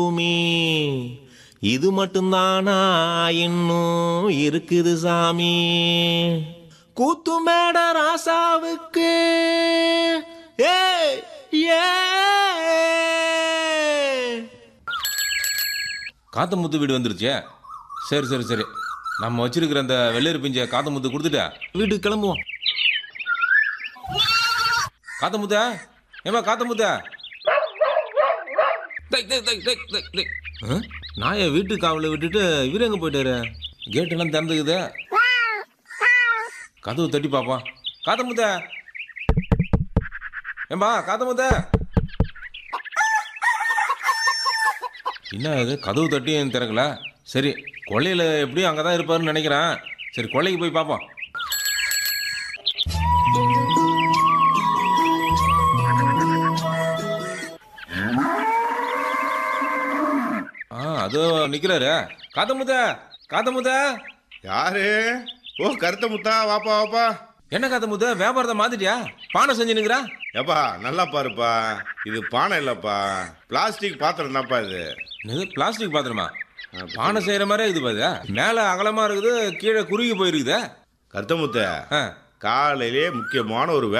பூமி இது மட்டும்தானா இன்னும் இருக்குது சாமி கூத்து மேட ராசாவுக்கு ஏய் ஏ காத்தமுத்து வீடு வந்துருச்சே சரி சரி சரி நம்ம வச்சிருக்கிற அந்த வெள்ளரி பிஞ்ச காத்தமுத்து கொடுத்துட்டா வீட்டுக்கு கிளம்புவோம் காத்தமுத்த ஏமா காத்தமுத்த டேய், டேய், டேய், டேய், டேய், டேய். ஆ? நாயை வீட்டு காவல விட்டுட்டு இவரு எங்க போயிட்டாரு கேட் எல்லாம் திறந்துக்குது கதவு தட்டி பாப்போம் காத்தமுத்த ஏம்பா காத்தமுத்த என்ன இது கதவு தட்டியும் திறக்கல சரி கொள்ளையில் எப்படியும் அங்கே தான் இருப்பாருன்னு நினைக்கிறேன் சரி கொள்ளைக்கு போய் பார்ப்போம் ஆ அதோ நிற்கிறாரு காத்தமுத்த காத்தமுத்த யாரு ஓ கருத்த முத்தா வாப்பா வாப்பா என்ன காத்தமுத்த வியாபாரத்தை மாத்திட்டியா பானை செஞ்சு நிற்கிறா ஏப்பா நல்லா பாருப்பா இது பானை இல்லப்பா பிளாஸ்டிக் பாத்திரம் தான்ப்பா இது இது பிளாஸ்டிக் பாத்திரமா பானை செய்யற மாதிரி இது பாரு மேல அகலமா இருக்குது கீழே குறுகி போயிருக்குதே கருத்த முத்த ஆ காலையிலே முக்கியமான ஒரு